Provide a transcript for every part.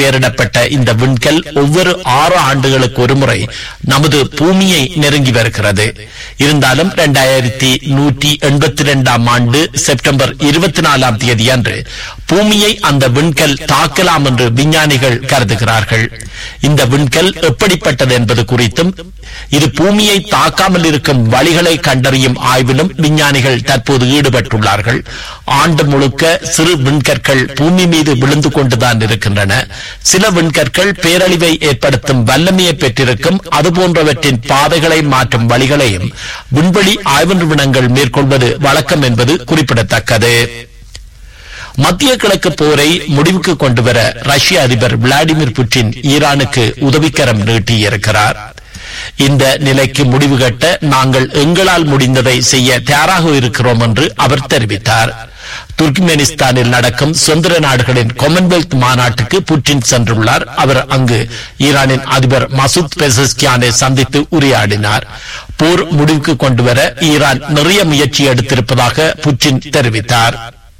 பெயரிடப்பட்ட இந்த விண்கல் ஒவ்வொரு ஆறு ஆண்டுகளுக்கு ஒருமுறை நமது பூமியை நெருங்கி வருகிறது இருந்தாலும் இரண்டாயிரத்தி நூற்றி எண்பத்தி இரண்டாம் ஆண்டு செப்டம்பர் இருபத்தி நாலாம் தேதி அன்று பூமியை அந்த விண்கல் தாக்கலாம் என்று விஞ்ஞானிகள் கருதுகிறார்கள் இந்த விண்கல் எப்படிப்பட்டது என்பது குறித்தும் இது பூமியை தாக்காமல் இருக்கும் வழிகளை கண்டறியும் ஆய்விலும் விஞ்ஞானிகள் தற்போது ஈடுபட்டுள்ளார்கள் ஆண்டு முழுக்க சிறு விண்கற்கள் பூமி மீது விழுந்து கொண்டுதான் இருக்கின்றன சில விண்கற்கள் பேரழிவை ஏற்படுத்தும் வல்லமையை பெற்றிருக்கும் அதுபோன்றவற்றின் பாதைகளை மாற்றும் வழிகளையும் விண்வெளி ஆய்வு நிறுவனங்கள் மேற்கொள்வது வழக்கம் என்பது குறிப்பிடத்தக்கது மத்திய கிழக்கு போரை முடிவுக்கு கொண்டுவர ரஷ்ய அதிபர் விளாடிமிர் புட்டின் ஈரானுக்கு உதவிக்கரம் நீட்டியிருக்கிறார் இந்த நிலைக்கு முடிவு கட்ட நாங்கள் எங்களால் முடிந்ததை செய்ய தயாராக இருக்கிறோம் என்று அவர் தெரிவித்தார் துர்க்மெனிஸ்தானில் நடக்கும் சுதந்திர நாடுகளின் காமன்வெல்த் மாநாட்டுக்கு புட்டின் சென்றுள்ளார் அவர் அங்கு ஈரானின் அதிபர் மசூத் பெசஸ்கியானை சந்தித்து உரையாடினார் போர் முடிவுக்கு கொண்டுவர ஈரான் நிறைய முயற்சி எடுத்திருப்பதாக புட்டின் தெரிவித்தார்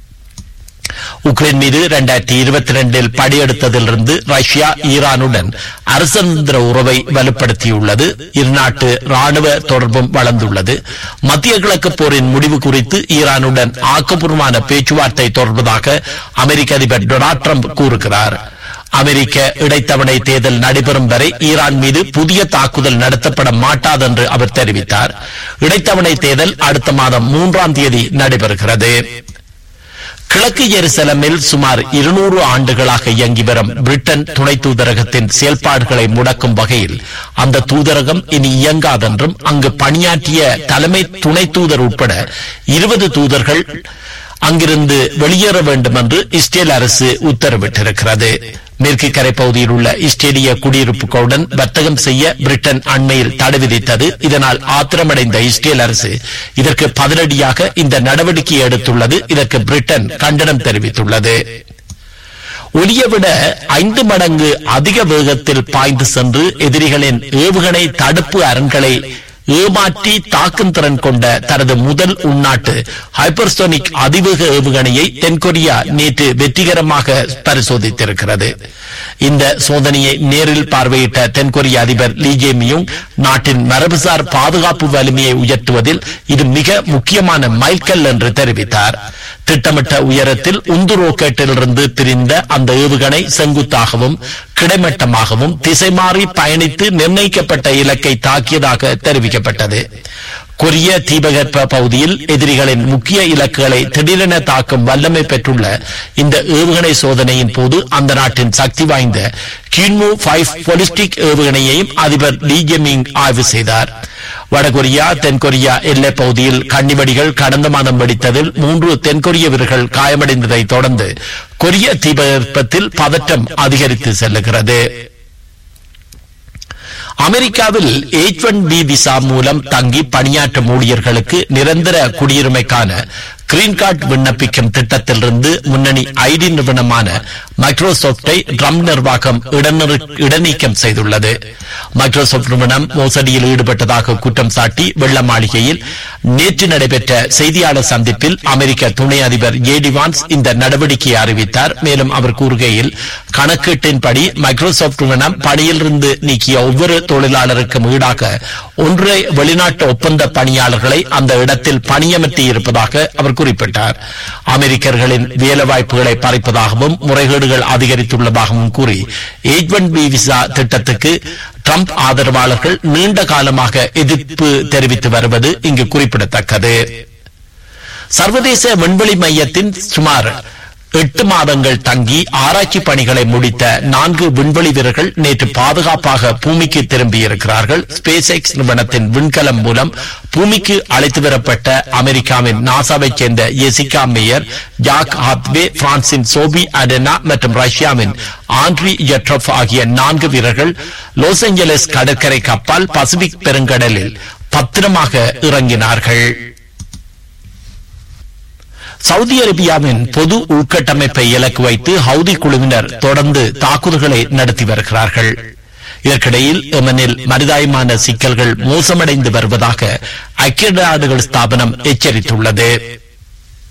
உக்ரைன் மீது இரண்டாயிரத்தி இருபத்தி ரெண்டில் படையெடுத்ததிலிருந்து ரஷ்யா ஈரானுடன் அரசந்திர உறவை வலுப்படுத்தியுள்ளது இருநாட்டு ராணுவ தொடர்பும் வளர்ந்துள்ளது மத்திய கிழக்கு போரின் முடிவு குறித்து ஈரானுடன் ஆக்கப்பூர்வமான பேச்சுவார்த்தை தொடர்வதாக அமெரிக்க அதிபர் டொனால்ட் ட்ரம்ப் கூறுகிறார் அமெரிக்க இடைத்தவணை தேர்தல் நடைபெறும் வரை ஈரான் மீது புதிய தாக்குதல் நடத்தப்பட மாட்டாது என்று அவர் தெரிவித்தார் இடைத்தவணை தேர்தல் அடுத்த மாதம் மூன்றாம் தேதி நடைபெறுகிறது கிழக்கு எருசலமில் சுமார் இருநூறு ஆண்டுகளாக இயங்கி வரும் பிரிட்டன் துணை தூதரகத்தின் செயல்பாடுகளை முடக்கும் வகையில் அந்த தூதரகம் இனி இயங்காதென்றும் அங்கு பணியாற்றிய தலைமை துணை தூதர் உட்பட இருபது தூதர்கள் அங்கிருந்து வெளியேற வேண்டும் என்று இஸ்ரேல் அரசு உத்தரவிட்டிருக்கிறது மேற்கு கரை பகுதியில் உள்ள இஸ்ரேலிய குடியிருப்புகளுடன் வர்த்தகம் செய்ய பிரிட்டன் அண்மையில் தடை விதித்தது இதனால் ஆத்திரமடைந்த இஸ்ரேல் அரசு இதற்கு பதிலடியாக இந்த நடவடிக்கை எடுத்துள்ளது இதற்கு பிரிட்டன் கண்டனம் தெரிவித்துள்ளது ஒலியை விட ஐந்து மடங்கு அதிக வேகத்தில் பாய்ந்து சென்று எதிரிகளின் ஏவுகணை தடுப்பு அரண்களை ஏமாற்றி தாக்கும் திறன் கொண்ட தனது முதல் உள்நாட்டு ஹைப்பர்சோனிக் அதிவேக ஏவுகணையை தென்கொரியா நேற்று வெற்றிகரமாக பரிசோதித்திருக்கிறது இந்த சோதனையை நேரில் பார்வையிட்ட தென்கொரிய அதிபர் லீ ஜேமியும் நாட்டின் மரபுசார் பாதுகாப்பு வலிமையை உயர்த்துவதில் இது மிக முக்கியமான மைல்கல் என்று தெரிவித்தார் திட்டமிட்ட உயரத்தில் உந்து ரோக்கெட்டிலிருந்து பிரிந்த அந்த ஏவுகணை செங்குத்தாகவும் கிடைமட்டமாகவும் திசை மாறி பயணித்து நிர்ணயிக்கப்பட்ட இலக்கை தாக்கியதாக தெரிவிக்கப்பட்டது கொரிய தீபகற்ப பகுதியில் எதிரிகளின் முக்கிய இலக்குகளை திடீரென தாக்கும் வல்லமை பெற்றுள்ள இந்த ஏவுகணை சோதனையின் போது அந்த நாட்டின் சக்தி வாய்ந்த கின்மு ஃபைவ் பொலிஸ்டிக் ஏவுகணையையும் அதிபர் லீ ஜெமிங் ஆய்வு செய்தார் வடகொரியா தென்கொரியா எல்லைப் பகுதியில் கன்னிவடிகள் கடந்த மாதம் வெடித்ததில் மூன்று தென்கொரிய வீரர்கள் காயமடைந்ததை தொடர்ந்து கொரிய தீபகற்பத்தில் பதற்றம் அதிகரித்து செல்லுகிறது அமெரிக்காவில் எச் ஒன் பி விசா மூலம் தங்கி பணியாற்றும் ஊழியர்களுக்கு நிரந்தர குடியுரிமைக்கான கிரீன் கார்டு விண்ணப்பிக்கும் திட்டத்திலிருந்து முன்னணி ஐடி நிறுவனமான மைக்ரோசாப்டை ட்ரம் நிர்வாகம் இடநிறு- இடைநீக்கம் செய்துள்ளது மைக்ரோசாப்ட் நிறுவனம் மோசடியில் ஈடுபட்டதாக குற்றம் சாட்டி வெள்ள மாளிகையில் நேற்று நடைபெற்ற செய்தியாளர் சந்திப்பில் அமெரிக்க துணை அதிபர் ஏடி வான்ஸ் இந்த நடவடிக்கையை அறிவித்தார் மேலும் அவர் கூறுகையில் கணக்கீட்டின்படி மைக்ரோசாப்ட் நிறுவனம் பணியிலிருந்து நீக்கிய ஒவ்வொரு தொழிலாளருக்கும் ஈடாக ஒன்றை வெளிநாட்டு ஒப்பந்த பணியாளர்களை அந்த இடத்தில் பணியமர்த்தி இருப்பதாக அவர் குறிப்பிட்டார் அமெரிக்கர்களின் வேலை வாய்ப்புகளை பறிப்பதாகவும் முறைகேடுகள் அதிகரித்துள்ளதாகவும் கூறி எயிட் ஒன் பி விசா திட்டத்துக்கு ட்ரம்ப் ஆதரவாளர்கள் நீண்ட காலமாக எதிர்ப்பு தெரிவித்து வருவது இங்கு குறிப்பிடத்தக்கது சர்வதேச விண்வெளி மையத்தின் சுமார் எட்டு மாதங்கள் தங்கி ஆராய்ச்சி பணிகளை முடித்த நான்கு விண்வெளி வீரர்கள் நேற்று பாதுகாப்பாக பூமிக்கு திரும்பியிருக்கிறார்கள் ஸ்பேஸ் எக்ஸ் நிறுவனத்தின் விண்கலம் மூலம் பூமிக்கு அழைத்து வரப்பட்ட அமெரிக்காவின் நாசாவைச் சேர்ந்த எசிகா மேயர் ஜாக் ஹாத்வே பிரான்சின் சோபி அடெனா மற்றும் ரஷ்யாவின் ஆண்ட்ரி ஜெட்ரப் ஆகிய நான்கு வீரர்கள் லாஸ் ஏஞ்சலஸ் கடற்கரை கப்பால் பசிபிக் பெருங்கடலில் பத்திரமாக இறங்கினார்கள் சவுதி அரேபியாவின் பொது உள்கட்டமைப்பை இலக்கு வைத்து ஹவுதி குழுவினர் தொடர்ந்து தாக்குதல்களை நடத்தி வருகிறார்கள் இதற்கிடையில் எமனில் மனிதாயமான சிக்கல்கள் மோசமடைந்து வருவதாக ஐக்கிய நாடுகள் ஸ்தாபனம் எச்சரித்துள்ளது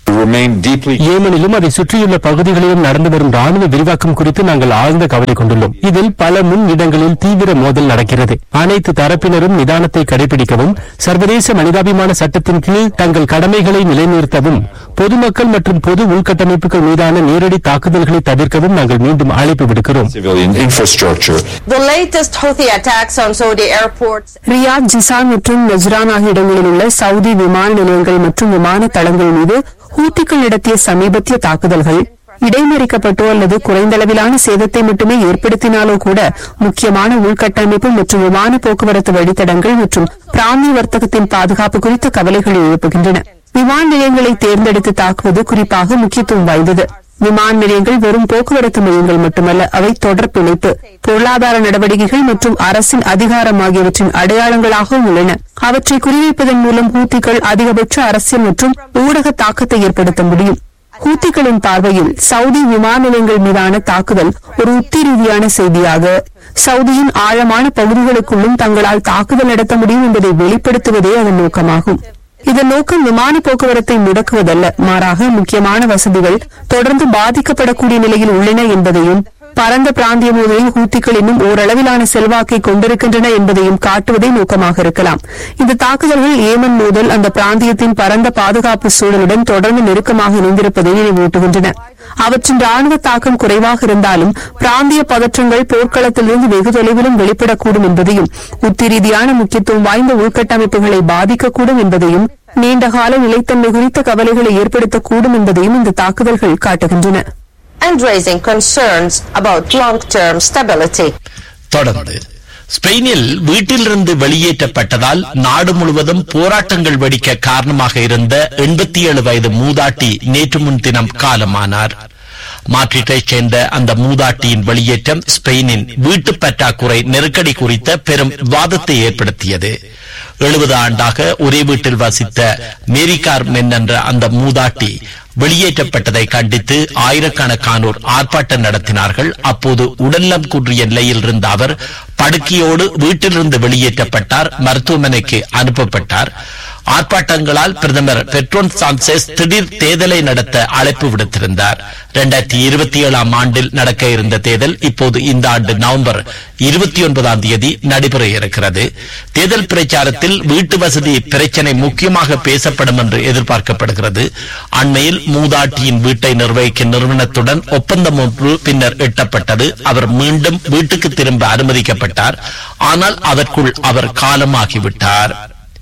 remain deeply ஏமனிலும் அதை சுற்றியுள்ள பகுதிகளிலும் நடந்து வரும் ராணுவ விரிவாக்கம் குறித்து நாங்கள் ஆழ்ந்த கவலை கொண்டுள்ளோம் இதில் பல முன் இடங்களில் தீவிர மோதல் நடக்கிறது அனைத்து தரப்பினரும் நிதானத்தை கடைபிடிக்கவும் சர்வதேச மனிதாபிமான சட்டத்தின் கீழ் தங்கள் கடமைகளை நிலைநிறுத்தவும் பொதுமக்கள் மற்றும் பொது உள்கட்டமைப்புகள் மீதான நேரடி தாக்குதல்களை தவிர்க்கவும் நாங்கள் மீண்டும் அழைப்பு விடுக்கிறோம் civilian infrastructure. The latest Houthi attacks on Saudi airports Riyadh Jizan மற்றும் நஜ்ரான் ஆகிய இடங்களில் உள்ள சவுதி விமான நிலையங்கள் மற்றும் விமான தளங்கள் மீது ஹூத்திகள் நடத்திய சமீபத்திய தாக்குதல்கள் இடைமறிக்கப்பட்டோ அல்லது குறைந்தளவிலான சேதத்தை மட்டுமே ஏற்படுத்தினாலோ கூட முக்கியமான உள்கட்டமைப்பு மற்றும் விமான போக்குவரத்து வழித்தடங்கள் மற்றும் பிராந்திய வர்த்தகத்தின் பாதுகாப்பு குறித்த கவலைகளை எழுப்புகின்றன விமான நிலையங்களை தேர்ந்தெடுத்து தாக்குவது குறிப்பாக முக்கியத்துவம் வாய்ந்தது விமான நிலையங்கள் வெறும் போக்குவரத்து மையங்கள் மட்டுமல்ல அவை தொடர் பிணைப்பு பொருளாதார நடவடிக்கைகள் மற்றும் அரசின் அதிகாரம் ஆகியவற்றின் அடையாளங்களாகவும் உள்ளன அவற்றை குறிவைப்பதன் மூலம் ஹூத்திகள் அதிகபட்ச அரசியல் மற்றும் ஊடக தாக்கத்தை ஏற்படுத்த முடியும் ஹூத்திகளின் பார்வையில் சவுதி விமான நிலையங்கள் மீதான தாக்குதல் ஒரு உத்தி ரீதியான செய்தியாக சவுதியின் ஆழமான பகுதிகளுக்குள்ளும் தங்களால் தாக்குதல் நடத்த முடியும் என்பதை வெளிப்படுத்துவதே அதன் நோக்கமாகும் இதன் நோக்கம் விமான போக்குவரத்தை முடக்குவதல்ல மாறாக முக்கியமான வசதிகள் தொடர்ந்து பாதிக்கப்படக்கூடிய நிலையில் உள்ளன என்பதையும் பரந்த பிராந்திய மோதலில் ஹூத்திகள் இன்னும் ஓரளவிலான செல்வாக்கை கொண்டிருக்கின்றன என்பதையும் காட்டுவதே நோக்கமாக இருக்கலாம் இந்த தாக்குதல்கள் ஏமன் மோதல் அந்த பிராந்தியத்தின் பரந்த பாதுகாப்பு சூழலுடன் தொடர்ந்து நெருக்கமாக இணைந்திருப்பதை நினைவூட்டுகின்றன அவற்றின் ராணுவ தாக்கம் குறைவாக இருந்தாலும் பிராந்திய பதற்றங்கள் போர்க்களத்திலிருந்து வெகு தொலைவிலும் வெளிப்படக்கூடும் என்பதையும் உத்தி ரீதியான முக்கியத்துவம் வாய்ந்த உள்கட்டமைப்புகளை பாதிக்கக்கூடும் என்பதையும் நீண்டகால நிலைத்தன்மை குறித்த கவலைகளை ஏற்படுத்தக்கூடும் என்பதையும் இந்த தாக்குதல்கள் காட்டுகின்றன and raising concerns about long-term stability. தொடர்ந்து ஸ்பெயினில் வீட்டிலிருந்து வெளியேற்றப்பட்டதால் நாடு முழுவதும் போராட்டங்கள் வெடிக்க காரணமாக இருந்த எண்பத்தி ஏழு வயது மூதாட்டி நேற்று முன்தினம் காலமானார் மாற்றீட்டைச் சேர்ந்த அந்த மூதாட்டியின் வெளியேற்றம் ஸ்பெயினின் வீட்டு பற்றாக்குறை நெருக்கடி குறித்த பெரும் விவாதத்தை ஏற்படுத்தியது எழுபது ஆண்டாக ஒரே வீட்டில் வசித்த மேரிகார் மென் என்ற அந்த மூதாட்டி வெளியேற்றப்பட்டதை கண்டித்து ஆயிரக்கணக்கானோர் ஆர்ப்பாட்டம் நடத்தினார்கள் அப்போது உடல்நலம் குன்றிய நிலையில் இருந்த அவர் படுக்கையோடு வீட்டிலிருந்து வெளியேற்றப்பட்டார் மருத்துவமனைக்கு அனுப்பப்பட்டார் ஆர்ப்பாட்டங்களால் பிரதமர் பெட்ரோன் சான்செஸ் திடீர் தேர்தலை நடத்த அழைப்பு விடுத்திருந்தார் இரண்டாயிரத்தி இருபத்தி ஏழாம் ஆண்டில் நடக்க இருந்த தேர்தல் இப்போது இந்த ஆண்டு நவம்பர் இருபத்தி ஒன்பதாம் தேதி நடைபெற இருக்கிறது தேர்தல் பிரச்சாரத்தில் வீட்டு வசதி பிரச்சினை முக்கியமாக பேசப்படும் என்று எதிர்பார்க்கப்படுகிறது அண்மையில் மூதாட்டியின் வீட்டை நிர்வகிக்கும் நிறுவனத்துடன் ஒப்பந்தம் ஒன்று பின்னர் எட்டப்பட்டது அவர் மீண்டும் வீட்டுக்கு திரும்ப அனுமதிக்கப்பட்டார் ஆனால் அதற்குள் அவர் காலமாகிவிட்டார்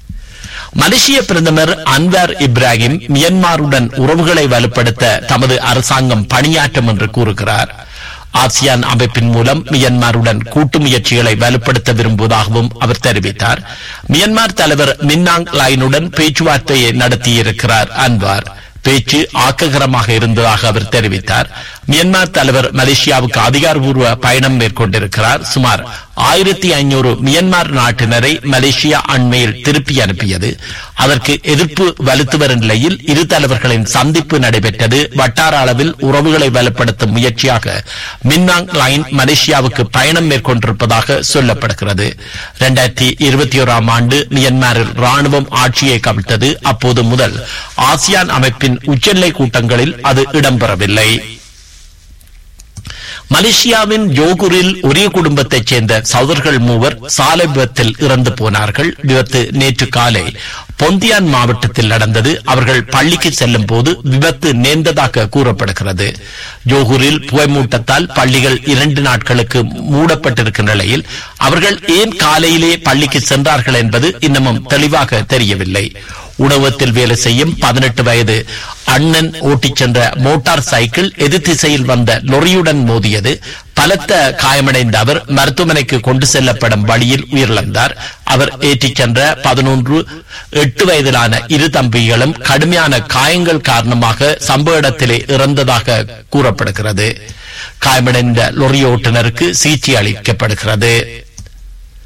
மலேசிய பிரதமர் அன்வார் இப்ராஹிம் மியன்மாருடன் உறவுகளை வலுப்படுத்த தமது அரசாங்கம் பணியாற்றும் என்று கூறுகிறார் ஆசியான் அமைப்பின் மூலம் மியன்மாருடன் கூட்டு முயற்சிகளை வலுப்படுத்த விரும்புவதாகவும் அவர் தெரிவித்தார் மியன்மார் தலைவர் மின்னாங் லைனுடன் பேச்சுவார்த்தையை நடத்தியிருக்கிறார் அன்வார் பேச்சு ஆக்ககரமாக இருந்ததாக அவர் தெரிவித்தார் மியன்மார் தலைவர் மலேசியாவுக்கு அதிகாரப்பூர்வ பயணம் மேற்கொண்டிருக்கிறார் சுமார் ஆயிரத்தி ஐநூறு மியன்மார் நாட்டினரை மலேசியா அண்மையில் திருப்பி அனுப்பியது அதற்கு எதிர்ப்பு வலுத்து வரும் நிலையில் இரு தலைவர்களின் சந்திப்பு நடைபெற்றது வட்டார அளவில் உறவுகளை வலுப்படுத்தும் முயற்சியாக மின்னாங் லைன் மலேசியாவுக்கு பயணம் மேற்கொண்டிருப்பதாக சொல்லப்படுகிறது இரண்டாயிரத்தி இருபத்தி ஓராம் ஆண்டு மியன்மாரில் ராணுவம் ஆட்சியை கவிழ்த்தது அப்போது முதல் ஆசியான் அமைப்பின் உச்சநிலை கூட்டங்களில் அது இடம்பெறவில்லை மலேசியாவின் ஜோகூரில் ஒரே குடும்பத்தைச் சேர்ந்த சகோதரர்கள் மூவர் சாலை விபத்தில் இறந்து போனார்கள் விபத்து நேற்று காலை பொந்தியான் மாவட்டத்தில் நடந்தது அவர்கள் பள்ளிக்கு செல்லும் போது விபத்து நேர்ந்ததாக கூறப்படுகிறது ஜோகூரில் புகைமூட்டத்தால் பள்ளிகள் இரண்டு நாட்களுக்கு மூடப்பட்டிருக்கும் நிலையில் அவர்கள் ஏன் காலையிலே பள்ளிக்கு சென்றார்கள் என்பது இன்னமும் தெளிவாக தெரியவில்லை உணவகத்தில் வேலை செய்யும் பதினெட்டு வயது அண்ணன் ஓட்டிச் சென்ற மோட்டார் சைக்கிள் எதிர் திசையில் வந்த லொரியுடன் மோதியது பலத்த காயமடைந்த அவர் மருத்துவமனைக்கு கொண்டு செல்லப்படும் வழியில் உயிரிழந்தார் அவர் ஏற்றிச் சென்ற பதினொன்று எட்டு வயதிலான இரு தம்பிகளும் கடுமையான காயங்கள் காரணமாக சம்பவ இடத்திலே இறந்ததாக கூறப்படுகிறது காயமடைந்த லொரி ஓட்டுநருக்கு சிகிச்சை அளிக்கப்படுகிறது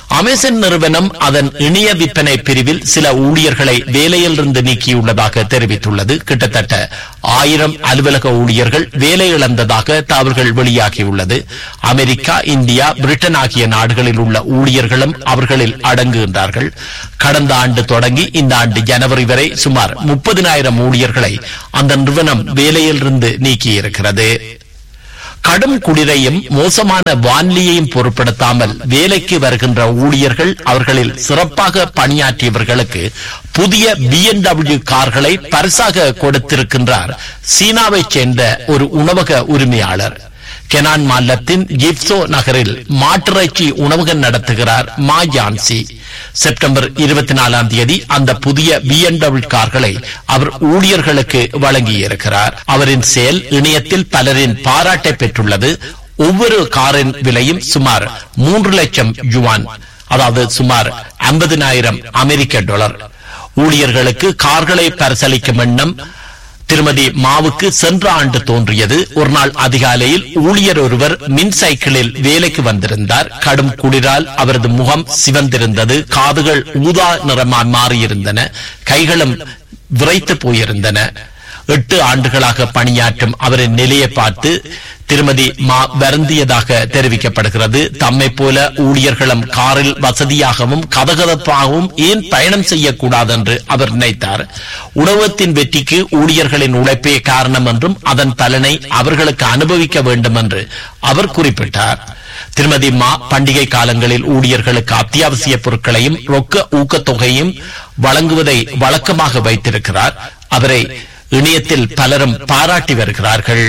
அமேசான் நிறுவனம் அதன் இணைய விற்பனை பிரிவில் சில ஊழியர்களை வேலையிலிருந்து நீக்கியுள்ளதாக தெரிவித்துள்ளது கிட்டத்தட்ட ஆயிரம் அலுவலக ஊழியர்கள் வேலை இழந்ததாக தகவல்கள் வெளியாகியுள்ளது அமெரிக்கா இந்தியா பிரிட்டன் ஆகிய நாடுகளில் உள்ள ஊழியர்களும் அவர்களில் அடங்குகின்றார்கள் கடந்த ஆண்டு தொடங்கி இந்த ஆண்டு ஜனவரி வரை சுமார் முப்பதினாயிரம் ஊழியர்களை அந்த நிறுவனம் வேலையிலிருந்து நீக்கியிருக்கிறது கடும் குளிரையும் மோசமான வானிலையையும் பொருட்படுத்தாமல் வேலைக்கு வருகின்ற ஊழியர்கள் அவர்களில் சிறப்பாக பணியாற்றியவர்களுக்கு புதிய பிஎன்டபிள்யூ கார்களை பரிசாக கொடுத்திருக்கின்றார் சீனாவைச் சேர்ந்த ஒரு உணவக உரிமையாளர் கெனான் மாநிலத்தின் ஜிப்சோ நகரில் மாட்டிறைச்சி உணவகம் நடத்துகிறார் மா ஜான்சி செப்டம்பர் இருபத்தி நாலாம் தேதி அந்த புதிய பிஎன்டபிள்யூ கார்களை அவர் ஊழியர்களுக்கு வழங்கியிருக்கிறார் அவரின் செயல் இணையத்தில் பலரின் பாராட்டை பெற்றுள்ளது ஒவ்வொரு காரின் விலையும் சுமார் மூன்று லட்சம் யுவான் அதாவது சுமார் ஐம்பதினாயிரம் அமெரிக்க டாலர் ஊழியர்களுக்கு கார்களை பரிசளிக்கும் எண்ணம் திருமதி மாவுக்கு சென்ற ஆண்டு தோன்றியது ஒரு நாள் அதிகாலையில் ஊழியர் ஒருவர் மின் சைக்கிளில் வேலைக்கு வந்திருந்தார் கடும் குளிரால் அவரது முகம் சிவந்திருந்தது காதுகள் ஊதா நிறமாய் மாறியிருந்தன கைகளும் விரைத்து போயிருந்தன எட்டு ஆண்டுகளாக பணியாற்றும் அவரின் நிலையை பார்த்து திருமதி மா வருந்தியதாக தெரிவிக்கப்படுகிறது தம்மை போல ஊழியர்களும் காரில் வசதியாகவும் கதகதப்பாகவும் ஏன் பயணம் செய்யக்கூடாது என்று அவர் நினைத்தார் உணவகத்தின் வெற்றிக்கு ஊழியர்களின் உழைப்பே காரணம் என்றும் அதன் பலனை அவர்களுக்கு அனுபவிக்க வேண்டும் என்று அவர் குறிப்பிட்டார் திருமதி மா பண்டிகை காலங்களில் ஊழியர்களுக்கு அத்தியாவசிய பொருட்களையும் ரொக்க ஊக்கத்தொகையும் வழங்குவதை வழக்கமாக வைத்திருக்கிறார் அவரை இணையத்தில் பலரும் பாராட்டி வருகிறார்கள்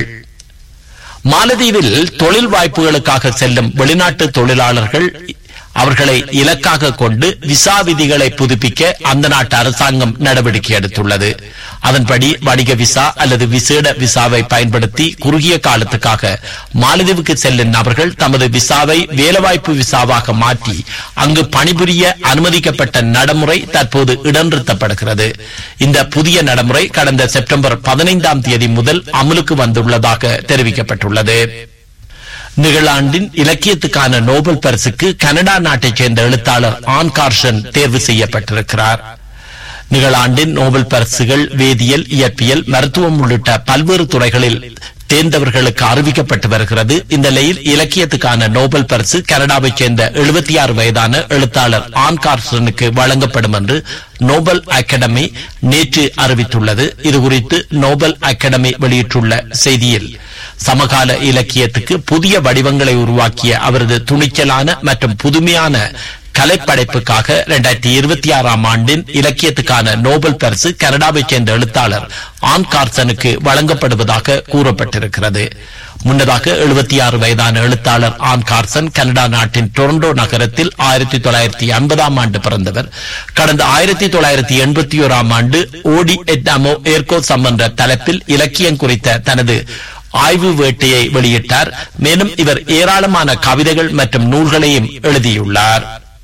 மாலதீவில் தொழில் வாய்ப்புகளுக்காக செல்லும் வெளிநாட்டு தொழிலாளர்கள் அவர்களை இலக்காக கொண்டு விசா விதிகளை புதுப்பிக்க அந்த நாட்டு அரசாங்கம் நடவடிக்கை எடுத்துள்ளது அதன்படி வணிக விசா அல்லது விசேட விசாவை பயன்படுத்தி குறுகிய காலத்துக்காக மாலதீவுக்கு செல்லும் நபர்கள் தமது விசாவை வேலைவாய்ப்பு விசாவாக மாற்றி அங்கு பணிபுரிய அனுமதிக்கப்பட்ட நடைமுறை தற்போது இடநிறுத்தப்படுகிறது இந்த புதிய நடைமுறை கடந்த செப்டம்பர் பதினைந்தாம் தேதி முதல் அமலுக்கு வந்துள்ளதாக தெரிவிக்கப்பட்டுள்ளது நிகழாண்டின் இலக்கியத்துக்கான நோபல் பரிசுக்கு கனடா நாட்டைச் சேர்ந்த எழுத்தாளர் ஆன் கார்ஷன் தேர்வு செய்யப்பட்டிருக்கிறார் நிகழாண்டின் நோபல் பரிசுகள் வேதியியல் இயற்பியல் மருத்துவம் உள்ளிட்ட பல்வேறு துறைகளில் தேர்ந்தவர்களுக்கு அறிவிக்கப்பட்டு வருகிறது இந்த நிலையில் இலக்கியத்துக்கான நோபல் பரிசு கனடாவைச் சேர்ந்த எழுபத்தி ஆறு வயதான எழுத்தாளர் ஆன் கார்சனுக்கு வழங்கப்படும் என்று நோபல் அகாடமி நேற்று அறிவித்துள்ளது இதுகுறித்து நோபல் அகாடமி வெளியிட்டுள்ள செய்தியில் சமகால இலக்கியத்துக்கு புதிய வடிவங்களை உருவாக்கிய அவரது துணிச்சலான மற்றும் புதுமையான கலைப்படைப்புக்காக இரண்டாயிரத்தி இருபத்தி ஆறாம் ஆண்டின் இலக்கியத்துக்கான நோபல் பரிசு கனடாவைச் சேர்ந்த எழுத்தாளர் ஆன் கார்சனுக்கு வழங்கப்படுவதாக கூறப்பட்டிருக்கிறது முன்னதாக எழுபத்தி ஆறு வயதான எழுத்தாளர் ஆன் கார்சன் கனடா நாட்டின் டொரண்டோ நகரத்தில் ஆயிரத்தி தொள்ளாயிரத்தி ஐம்பதாம் ஆண்டு பிறந்தவர் கடந்த ஆயிரத்தி தொள்ளாயிரத்தி எண்பத்தி ஓராம் ஆண்டு ஓடி எட்டாமோ ஏர்கோ சம்பந்த தலைப்பில் இலக்கியம் குறித்த தனது ஆய்வு வேட்டையை வெளியிட்டார் மேலும் இவர் ஏராளமான கவிதைகள் மற்றும் நூல்களையும் எழுதியுள்ளார்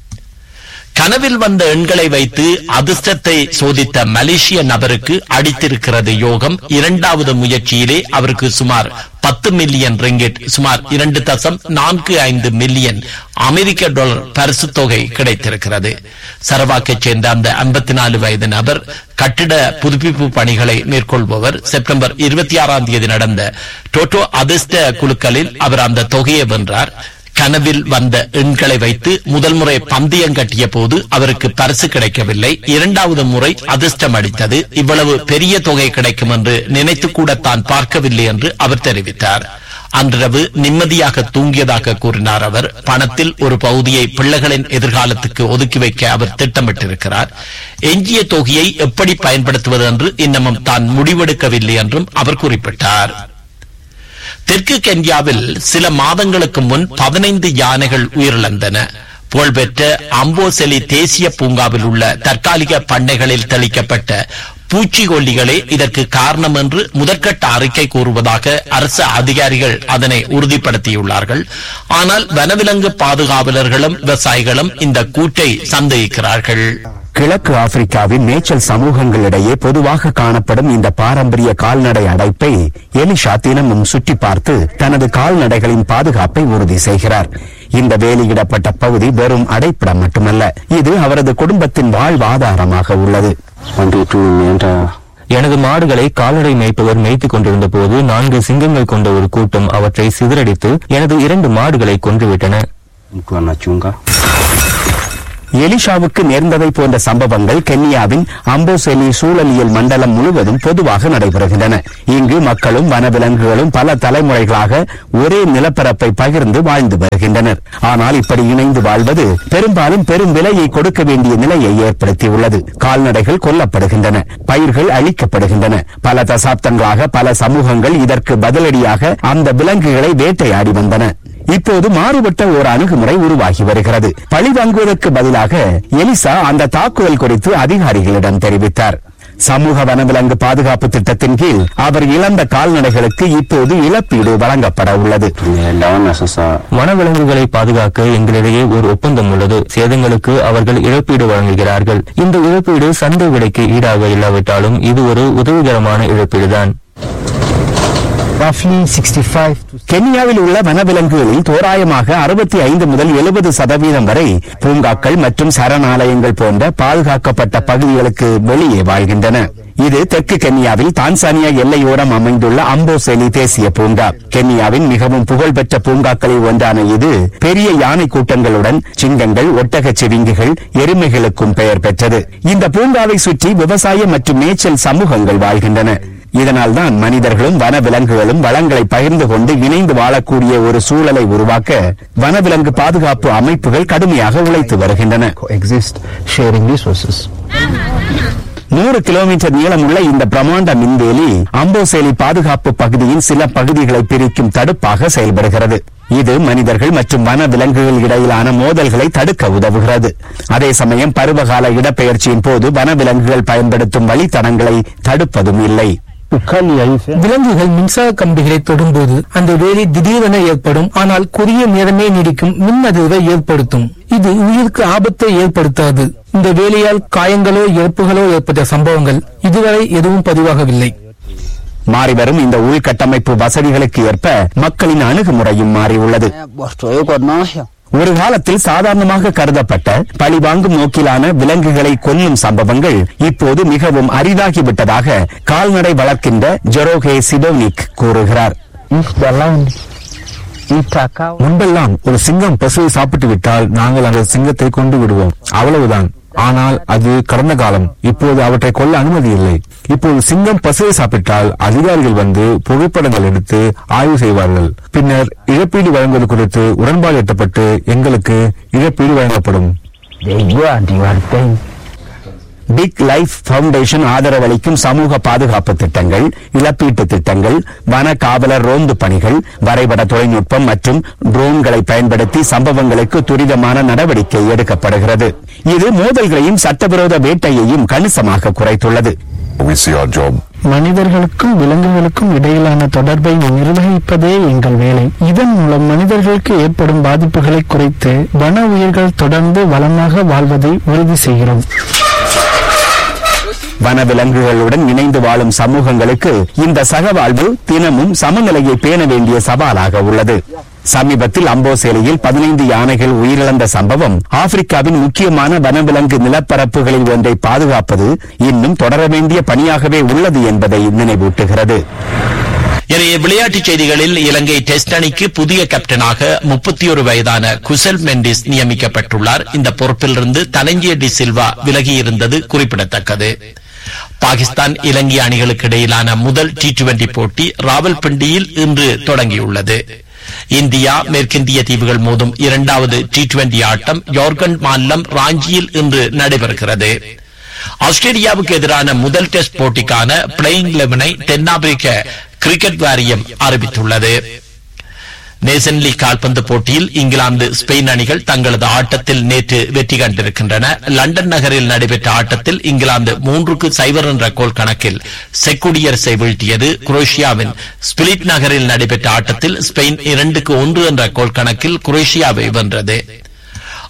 கனவில் வந்த எண்களை வைத்து அதிர்ஷ்டத்தை சோதித்த மலேசிய நபருக்கு அடித்திருக்கிறது யோகம் இரண்டாவது முயற்சியிலே அவருக்கு சுமார் பத்து மில்லியன் ரிங்கிட் சுமார் இரண்டு தசம் நான்கு ஐந்து மில்லியன் அமெரிக்க டாலர் பரிசு தொகை கிடைத்திருக்கிறது சரவாக்கைச் சேர்ந்த அந்த ஐம்பத்தி நாலு வயது நபர் கட்டிட புதுப்பிப்பு பணிகளை மேற்கொள்பவர் செப்டம்பர் இருபத்தி ஆறாம் தேதி நடந்த டோட்டோ அதிர்ஷ்ட குழுக்களில் அவர் அந்த தொகையை வென்றார் கனவில் வந்த எண்களை வைத்து முதல் முறை பந்தயம் கட்டிய போது அவருக்கு பரிசு கிடைக்கவில்லை இரண்டாவது முறை அதிர்ஷ்டம் அடித்தது இவ்வளவு பெரிய தொகை கிடைக்கும் என்று நினைத்து கூட தான் பார்க்கவில்லை என்று அவர் தெரிவித்தார் அன்றிரவு நிம்மதியாக தூங்கியதாக கூறினார் அவர் பணத்தில் ஒரு பகுதியை பிள்ளைகளின் எதிர்காலத்துக்கு ஒதுக்கி வைக்க அவர் திட்டமிட்டிருக்கிறார் எஞ்சிய தொகையை எப்படி பயன்படுத்துவது என்று இன்னமும் தான் முடிவெடுக்கவில்லை என்றும் அவர் குறிப்பிட்டார் தெற்கு கென்யாவில் சில மாதங்களுக்கு முன் பதினைந்து யானைகள் உயிரிழந்தன புகழ்பெற்ற அம்போசெலி தேசிய பூங்காவில் உள்ள தற்காலிக பண்ணைகளில் தெளிக்கப்பட்ட பூச்சிக்கொல்லிகளே இதற்கு காரணம் என்று முதற்கட்ட அறிக்கை கூறுவதாக அரசு அதிகாரிகள் அதனை உறுதிப்படுத்தியுள்ளார்கள் ஆனால் வனவிலங்கு பாதுகாவலர்களும் விவசாயிகளும் இந்த கூற்றை சந்தேகிக்கிறார்கள் கிழக்கு ஆப்பிரிக்காவின் மேய்ச்சல் சமூகங்களிடையே பொதுவாக காணப்படும் இந்த பாரம்பரிய கால்நடை அடைப்பை எலிஷா தினமும் சுற்றி பார்த்து தனது கால்நடைகளின் பாதுகாப்பை உறுதி செய்கிறார் இந்த வேலியிடப்பட்ட பகுதி வெறும் அடைப்பிடம் மட்டுமல்ல இது அவரது குடும்பத்தின் வாழ்வாதாரமாக உள்ளது எனது மாடுகளை கால்நடை மேய்ப்பவர் மேய்த்துக் கொண்டிருந்த போது நான்கு சிங்கங்கள் கொண்ட ஒரு கூட்டம் அவற்றை சிதறடித்து எனது இரண்டு மாடுகளை கொன்றுவிட்டன எலிஷாவுக்கு நேர்ந்ததை போன்ற சம்பவங்கள் கென்யாவின் அம்போசெலி சூழலியல் மண்டலம் முழுவதும் பொதுவாக நடைபெறுகின்றன இங்கு மக்களும் வனவிலங்குகளும் பல தலைமுறைகளாக ஒரே நிலப்பரப்பை பகிர்ந்து வாழ்ந்து வருகின்றனர் ஆனால் இப்படி இணைந்து வாழ்வது பெரும்பாலும் பெரும் விலையை கொடுக்க வேண்டிய நிலையை ஏற்படுத்தியுள்ளது கால்நடைகள் கொல்லப்படுகின்றன பயிர்கள் அழிக்கப்படுகின்றன பல தசாப்தங்களாக பல சமூகங்கள் இதற்கு பதிலடியாக அந்த விலங்குகளை வேட்டையாடி வந்தன இப்போது மாறுபட்ட ஒரு அணுகுமுறை உருவாகி வருகிறது பழி வாங்குவதற்கு பதிலாக எலிசா அந்த தாக்குதல் குறித்து அதிகாரிகளிடம் தெரிவித்தார் சமூக வனவிலங்கு பாதுகாப்பு திட்டத்தின் கீழ் அவர் இழந்த கால்நடைகளுக்கு இப்போது இழப்பீடு வழங்கப்பட உள்ளது வனவிலங்குகளை பாதுகாக்க எங்களிடையே ஒரு ஒப்பந்தம் உள்ளது சேதங்களுக்கு அவர்கள் இழப்பீடு வழங்குகிறார்கள் இந்த இழப்பீடு சந்தை விலைக்கு ஈடாக இல்லாவிட்டாலும் இது ஒரு உதவிகரமான இழப்பீடுதான் கென்யாவில் உள்ள வனவிலங்குகளில் தோராயமாக அறுபத்தி ஐந்து முதல் எழுபது சதவீதம் வரை பூங்காக்கள் மற்றும் சரணாலயங்கள் போன்ற பாதுகாக்கப்பட்ட பகுதிகளுக்கு வெளியே வாழ்கின்றன இது தெற்கு கென்யாவில் தான்சானியா எல்லையோரம் அமைந்துள்ள அம்போசெலி தேசிய பூங்கா கென்யாவின் மிகவும் புகழ்பெற்ற பூங்காக்களில் ஒன்றான இது பெரிய யானை கூட்டங்களுடன் சிங்கங்கள் ஒட்டகச் செவிங்குகள் எருமைகளுக்கும் பெயர் பெற்றது இந்த பூங்காவை சுற்றி விவசாய மற்றும் மேய்ச்சல் சமூகங்கள் வாழ்கின்றன இதனால்தான் மனிதர்களும் வனவிலங்குகளும் வளங்களை பகிர்ந்து கொண்டு இணைந்து வாழக்கூடிய ஒரு சூழலை உருவாக்க வனவிலங்கு பாதுகாப்பு அமைப்புகள் கடுமையாக உழைத்து வருகின்றன நூறு கிலோமீட்டர் நீளமுள்ள இந்த பிரம்மாண்ட மின்வேலி அம்போசேலி பாதுகாப்பு பகுதியின் சில பகுதிகளை பிரிக்கும் தடுப்பாக செயல்படுகிறது இது மனிதர்கள் மற்றும் வன விலங்குகள் இடையிலான மோதல்களை தடுக்க உதவுகிறது அதே சமயம் பருவகால இடப்பெயர்ச்சியின் போது வனவிலங்குகள் பயன்படுத்தும் வழித்தடங்களை தடுப்பதும் இல்லை விலங்குகள் மின்சார கம்பிகளை தொடும்போது அந்த வேலி திடீரென ஏற்படும் ஆனால் குறுகிய நேரமே நீடிக்கும் மின் அதிர்வை ஏற்படுத்தும் இது உயிருக்கு ஆபத்தை ஏற்படுத்தாது இந்த வேலியால் காயங்களோ இறப்புகளோ ஏற்பட்ட சம்பவங்கள் இதுவரை எதுவும் பதிவாகவில்லை மாறிவரும் இந்த உள்கட்டமைப்பு வசதிகளுக்கு ஏற்ப மக்களின் அணுகுமுறையும் மாறியுள்ளது ஒரு காலத்தில் சாதாரணமாக கருதப்பட்ட பழிவாங்கும் நோக்கிலான விலங்குகளை கொல்லும் சம்பவங்கள் இப்போது மிகவும் அரிதாகிவிட்டதாக கால்நடை வளர்க்கின்ற ஜெரோகே சிடோனிக் கூறுகிறார் முன்பெல்லாம் ஒரு சிங்கம் பசுவை சாப்பிட்டு விட்டால் நாங்கள் அந்த சிங்கத்தை கொண்டு விடுவோம் அவ்வளவுதான் ஆனால் அது கடந்த காலம் இப்போது அவற்றை கொல்ல அனுமதி இல்லை இப்போது சிங்கம் பசுவை சாப்பிட்டால் அதிகாரிகள் வந்து புகைப்படங்கள் எடுத்து ஆய்வு செய்வார்கள் பின்னர் இழப்பீடு வழங்குவது குறித்து உடன்பாடு எட்டப்பட்டு எங்களுக்கு இழப்பீடு வழங்கப்படும் பிக் லைஃப் பவுண்டேஷன் ஆதரவளிக்கும் சமூக பாதுகாப்பு திட்டங்கள் இழப்பீட்டு திட்டங்கள் வன காவலர் ரோந்து பணிகள் வரைபட தொழில்நுட்பம் மற்றும் ட்ரோன்களை பயன்படுத்தி சம்பவங்களுக்கு துரிதமான நடவடிக்கை எடுக்கப்படுகிறது இது மோதல்களையும் சட்டவிரோத வேட்டையையும் கணிசமாக குறைத்துள்ளது We see our job மனிதர்களுக்கும் விலங்குகளுக்கும் இடையிலான தொடர்பை நிர்வகிப்பதே எங்கள் வேலை இதன் மூலம் மனிதர்களுக்கு ஏற்படும் பாதிப்புகளை குறைத்து வன உயிர்கள் தொடர்ந்து வளமாக வாழ்வதை உறுதி செய்கிறோம் வனவிலங்குகளுடன் இணைந்து வாழும் சமூகங்களுக்கு இந்த சகவாழ்வு தினமும் சமநிலையை பேண வேண்டிய சவாலாக உள்ளது சமீபத்தில் அம்போசேலியில் பதினைந்து யானைகள் உயிரிழந்த சம்பவம் ஆப்பிரிக்காவின் முக்கியமான வனவிலங்கு நிலப்பரப்புகளில் ஒன்றை பாதுகாப்பது இன்னும் தொடர வேண்டிய பணியாகவே உள்ளது என்பதை நினைவூட்டுகிறது இன்றைய விளையாட்டுச் செய்திகளில் இலங்கை டெஸ்ட் அணிக்கு புதிய கேப்டனாக முப்பத்தி ஒரு வயதான குசல் மெண்டிஸ் நியமிக்கப்பட்டுள்ளார் இந்த பொறுப்பிலிருந்து தனஞ்சிய டி சில்வா விலகியிருந்தது குறிப்பிடத்தக்கது பாகிஸ்தான் இலங்கை அணிகளுக்கு இடையிலான முதல் டி டுவெண்டி போட்டி ராவல்பிண்டியில் இன்று தொடங்கியுள்ளது இந்தியா மேற்கிந்திய தீவுகள் மோதும் இரண்டாவது டி டுவெண்டி ஆட்டம் ஜார்க்கண்ட் மாநிலம் ராஞ்சியில் இன்று நடைபெறுகிறது ஆஸ்திரேலியாவுக்கு எதிரான முதல் டெஸ்ட் போட்டிக்கான பிளேயிங் லெவனை தென்னாப்பிரிக்க கிரிக்கெட் வாரியம் அறிவித்துள்ளது நேசன் லீக் கால்பந்து போட்டியில் இங்கிலாந்து ஸ்பெயின் அணிகள் தங்களது ஆட்டத்தில் நேற்று வெற்றி கண்டிருக்கின்றன லண்டன் நகரில் நடைபெற்ற ஆட்டத்தில் இங்கிலாந்து மூன்றுக்கு சைபர் என்ற கோல் கணக்கில் செக்குடியரசை வீழ்த்தியது குரோஷியாவின் ஸ்பிலிட் நகரில் நடைபெற்ற ஆட்டத்தில் ஸ்பெயின் இரண்டுக்கு ஒன்று என்ற கோல் கணக்கில் குரோஷியாவை வென்றது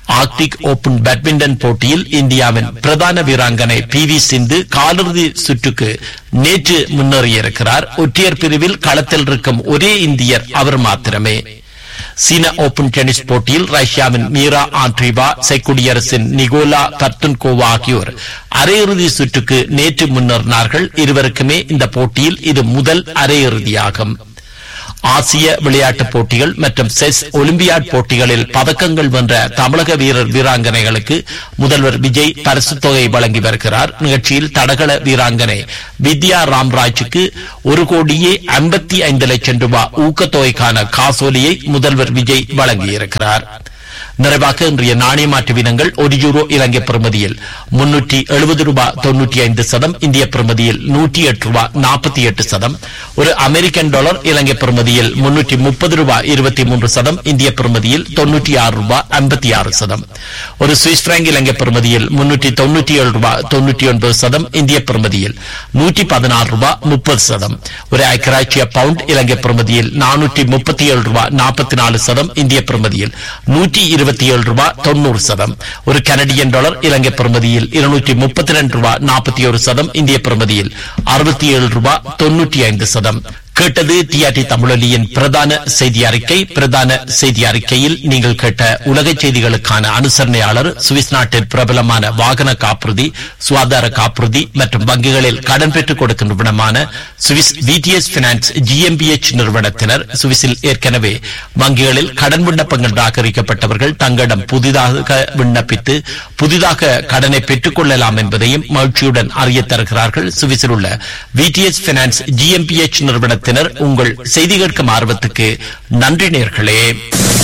ஆர்க்டிக் ஓபன் பேட்மிண்டன் போட்டியில் இந்தியாவின் பிரதான வீராங்கனை பி வி சிந்து காலிறுதி சுற்றுக்கு நேற்று முன்னேறியிருக்கிறார் ஒற்றையர் பிரிவில் களத்தில் இருக்கும் ஒரே இந்தியர் அவர் மாத்திரமே சீன ஓபன் டென்னிஸ் போட்டியில் ரஷ்யாவின் மீரா ஆண்ட்ரிவா செக் குடியரசின் நிகோலா கர்த்துன்கோவா ஆகியோர் அரையிறுதி சுற்றுக்கு நேற்று முன்னேறினார்கள் இருவருக்குமே இந்த போட்டியில் இது முதல் அரையிறுதியாகும் ஆசிய விளையாட்டுப் போட்டிகள் மற்றும் செஸ் ஒலிம்பியாட் போட்டிகளில் பதக்கங்கள் வென்ற தமிழக வீரர் வீராங்கனைகளுக்கு முதல்வர் விஜய் பரிசுத் தொகை வழங்கி வருகிறார் நிகழ்ச்சியில் தடகள வீராங்கனை வித்யா ராம்ராஜுக்கு ஒரு கோடியே ஐம்பத்தி ஐந்து லட்சம் ரூபாய் ஊக்கத்தொகைக்கான காசோலியை முதல்வர் விஜய் வழங்கியிருக்கிறார் நிறைவாக இன்றைய நாணய மாற்று வீதங்கள் ஒரு யூரோ இலங்கை பிரமதியில் முன்னூற்றி எழுபது ரூபாய் தொன்னூற்றி ஐந்து சதம் இந்திய பிரமதியில் நூற்றி எட்டு ரூபாய் நாற்பத்தி எட்டு சதம் ஒரு அமெரிக்கன் டாலர் இலங்கை பிரமதியில் முன்னூற்றி முப்பது ரூபாய் இருபத்தி மூன்று சதம் இந்திய பிரமதியில் தொன்னூற்றி ஆறு ரூபாய் ஐம்பத்தி ஆறு சதம் ஒரு சுவிஸ் பிராங்க் இலங்கை பிரமதியில் முன்னூற்றி தொன்னூற்றி ஏழு ரூபாய் தொன்னூற்றி ஒன்பது சதம் இந்திய பிரமதியில் நூற்றி பதினாறு ரூபாய் முப்பது சதம் ஒரு ஐக்கராட்சிய பவுண்ட் இலங்கை பிரமதியில் நானூற்றி முப்பத்தி ஏழு ரூபாய் நாற்பத்தி நாலு சதம் இந்திய பிரமதியில் நூற்றி இருபத்தி ஏழு ரூபாய் தொண்ணூறு சதம் ஒரு கனடியன் டாலர் இலங்கை பிரமதியில் இருநூற்றி முப்பத்தி ரெண்டு ரூபாய் நாற்பத்தி ஒரு சதம் இந்திய பிரமதியில் அறுபத்தி ஏழு ரூபாய் தொன்னூற்றி ஐந்து சதம் கேட்டது டிஆர்டி தமிழொலியின் பிரதான செய்தி அறிக்கை பிரதான செய்தி அறிக்கையில் நீங்கள் கேட்ட உலக செய்திகளுக்கான அனுசரணையாளர் சுவிஸ் நாட்டில் பிரபலமான வாகன காப்புறுதி சுகாதார காப்புறுதி மற்றும் வங்கிகளில் கடன் பெற்றுக் கொடுக்கும் நிறுவனமான சுவிஸ் விடிஎஸ் பினான்ஸ் ஜிஎம்பிஎச் நிறுவனத்தினர் சுவிஸில் ஏற்கனவே வங்கிகளில் கடன் விண்ணப்பங்கள் நிராகரிக்கப்பட்டவர்கள் தங்களிடம் புதிதாக விண்ணப்பித்து புதிதாக கடனை பெற்றுக் கொள்ளலாம் என்பதையும் மகிழ்ச்சியுடன் அறிய தருகிறார்கள் சுவிஸில் உள்ள விடிஎஸ் பினான்ஸ் ஜிஎம்பிஎச் நிறுவனத்தினர் உங்கள் செய்தி கேட்கும் ஆர்வத்துக்கு நன்றி நேர்களே